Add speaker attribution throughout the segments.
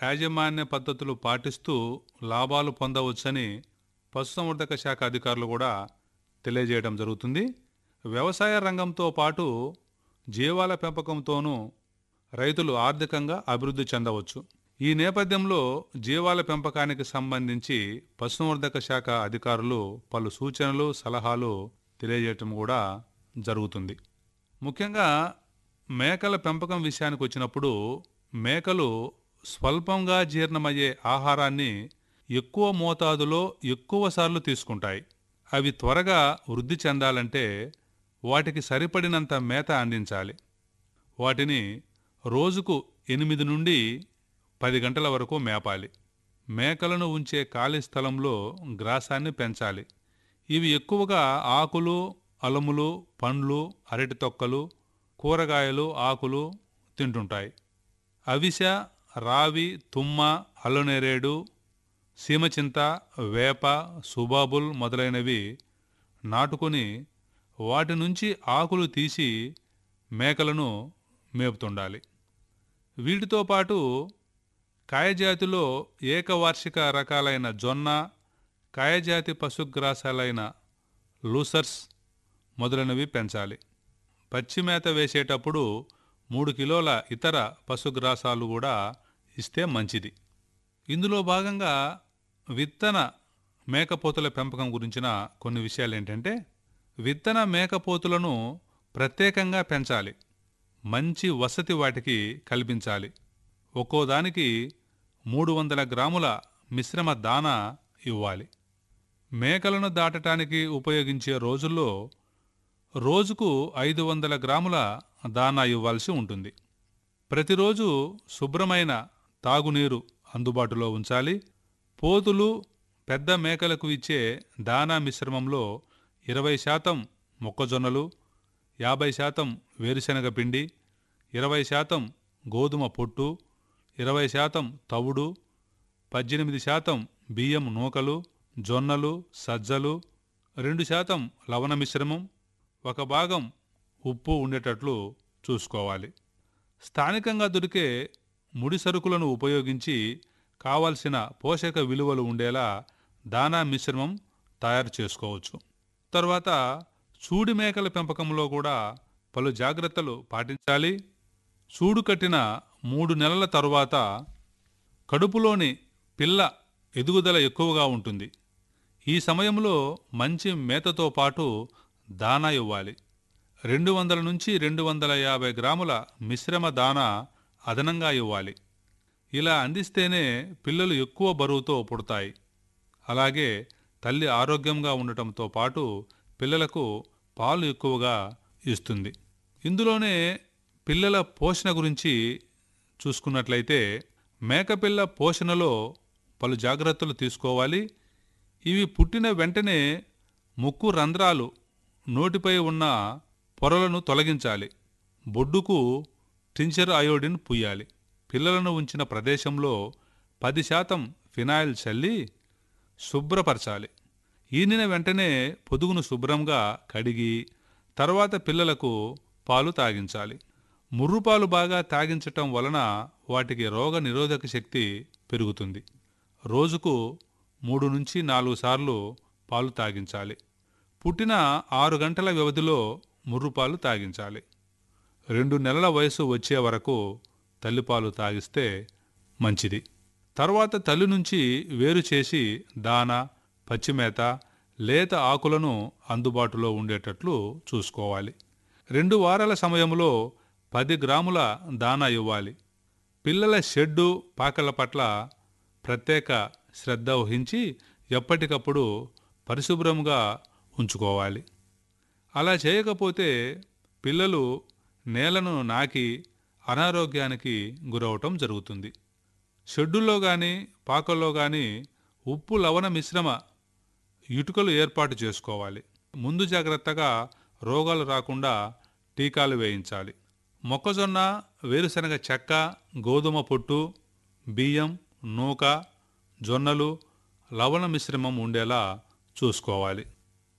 Speaker 1: యాజమాన్య పద్ధతులు పాటిస్తూ లాభాలు పొందవచ్చని పశుసంవర్ధక శాఖ అధికారులు కూడా తెలియజేయడం జరుగుతుంది వ్యవసాయ రంగంతో పాటు జీవాల పెంపకంతోనూ రైతులు ఆర్థికంగా అభివృద్ధి చెందవచ్చు ఈ నేపథ్యంలో జీవాల పెంపకానికి సంబంధించి పశుసంవర్ధక శాఖ అధికారులు పలు సూచనలు సలహాలు తెలియజేయటం కూడా జరుగుతుంది ముఖ్యంగా మేకల పెంపకం విషయానికి వచ్చినప్పుడు మేకలు స్వల్పంగా జీర్ణమయ్యే ఆహారాన్ని ఎక్కువ మోతాదులో ఎక్కువ సార్లు తీసుకుంటాయి అవి త్వరగా వృద్ధి చెందాలంటే వాటికి సరిపడినంత మేత అందించాలి వాటిని రోజుకు ఎనిమిది నుండి పది గంటల వరకు మేపాలి మేకలను ఉంచే ఖాళీ స్థలంలో గ్రాసాన్ని పెంచాలి ఇవి ఎక్కువగా ఆకులు అలములు పండ్లు అరటి తొక్కలు కూరగాయలు ఆకులు తింటుంటాయి అవిస రావి తుమ్మ అల్లనేరేడు సీమచింత వేప సుబాబుల్ మొదలైనవి నాటుకొని వాటి నుంచి ఆకులు తీసి మేకలను మేపుతుండాలి వీటితో పాటు కాయజాతిలో ఏకవార్షిక రకాలైన జొన్న కాయజాతి పశుగ్రాసాలైన లూసర్స్ మొదలైనవి పెంచాలి పచ్చిమేత వేసేటప్పుడు మూడు కిలోల ఇతర పశుగ్రాసాలు కూడా ఇస్తే మంచిది ఇందులో భాగంగా విత్తన మేకపోతుల పెంపకం గురించిన కొన్ని విషయాలు ఏంటంటే విత్తన మేకపోతులను ప్రత్యేకంగా పెంచాలి మంచి వసతి వాటికి కల్పించాలి ఒక్కో దానికి మూడు వందల గ్రాముల మిశ్రమ దానా ఇవ్వాలి మేకలను దాటటానికి ఉపయోగించే రోజుల్లో రోజుకు ఐదు వందల గ్రాముల దానా ఇవ్వాల్సి ఉంటుంది ప్రతిరోజు శుభ్రమైన తాగునీరు అందుబాటులో ఉంచాలి పోతులు పెద్ద మేకలకు ఇచ్చే దానా మిశ్రమంలో ఇరవై శాతం మొక్కజొన్నలు యాభై శాతం వేరుశనగ పిండి ఇరవై శాతం గోధుమ పొట్టు ఇరవై శాతం తవుడు పద్దెనిమిది శాతం బియ్యం నూకలు జొన్నలు సజ్జలు రెండు శాతం లవణ మిశ్రమం ఒక భాగం ఉప్పు ఉండేటట్లు చూసుకోవాలి స్థానికంగా దొరికే ముడి సరుకులను ఉపయోగించి కావలసిన పోషక విలువలు ఉండేలా దానా మిశ్రమం తయారు చేసుకోవచ్చు తర్వాత చూడి మేకల పెంపకంలో కూడా పలు జాగ్రత్తలు పాటించాలి చూడు కట్టిన మూడు నెలల తరువాత కడుపులోని పిల్ల ఎదుగుదల ఎక్కువగా ఉంటుంది ఈ సమయంలో మంచి మేతతో పాటు దానా ఇవ్వాలి రెండు వందల నుంచి రెండు వందల యాభై గ్రాముల మిశ్రమ దానా అదనంగా ఇవ్వాలి ఇలా అందిస్తేనే పిల్లలు ఎక్కువ బరువుతో పుడతాయి అలాగే తల్లి ఆరోగ్యంగా ఉండటంతో పాటు పిల్లలకు పాలు ఎక్కువగా ఇస్తుంది ఇందులోనే పిల్లల పోషణ గురించి చూసుకున్నట్లయితే మేకపిల్ల పోషణలో పలు జాగ్రత్తలు తీసుకోవాలి ఇవి పుట్టిన వెంటనే ముక్కు రంధ్రాలు నోటిపై ఉన్న పొరలను తొలగించాలి బొడ్డుకు టించర్ అయోడిన్ పుయ్యాలి పిల్లలను ఉంచిన ప్రదేశంలో పది శాతం ఫినాయిల్ చల్లి శుభ్రపరచాలి ఈనిన వెంటనే పొదుగును శుభ్రంగా కడిగి తర్వాత పిల్లలకు పాలు తాగించాలి ముర్రుపాలు బాగా తాగించటం వలన వాటికి రోగ నిరోధక శక్తి పెరుగుతుంది రోజుకు మూడు నుంచి నాలుగు సార్లు పాలు తాగించాలి పుట్టిన ఆరు గంటల వ్యవధిలో ముర్రుపాలు తాగించాలి రెండు నెలల వయసు వచ్చే వరకు తల్లిపాలు తాగిస్తే మంచిది తర్వాత తల్లి నుంచి వేరు చేసి దాన పచ్చిమేత లేత ఆకులను అందుబాటులో ఉండేటట్లు చూసుకోవాలి రెండు వారాల సమయంలో పది గ్రాముల దానా ఇవ్వాలి పిల్లల షెడ్డు పాకల పట్ల ప్రత్యేక శ్రద్ధ వహించి ఎప్పటికప్పుడు పరిశుభ్రంగా ఉంచుకోవాలి అలా చేయకపోతే పిల్లలు నేలను నాకి అనారోగ్యానికి గురవటం జరుగుతుంది షెడ్డుల్లో కానీ పాకల్లో కానీ ఉప్పు లవణ మిశ్రమ ఇటుకలు ఏర్పాటు చేసుకోవాలి ముందు జాగ్రత్తగా రోగాలు రాకుండా టీకాలు వేయించాలి మొక్కజొన్న వేరుశనగ చెక్క గోధుమ పొట్టు బియ్యం నూక జొన్నలు లవణ మిశ్రమం ఉండేలా చూసుకోవాలి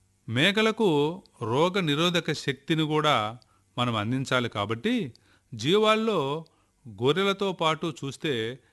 Speaker 1: మేకలకు రోగ నిరోధక శక్తిని కూడా మనం అందించాలి కాబట్టి జీవాల్లో గొర్రెలతో పాటు చూస్తే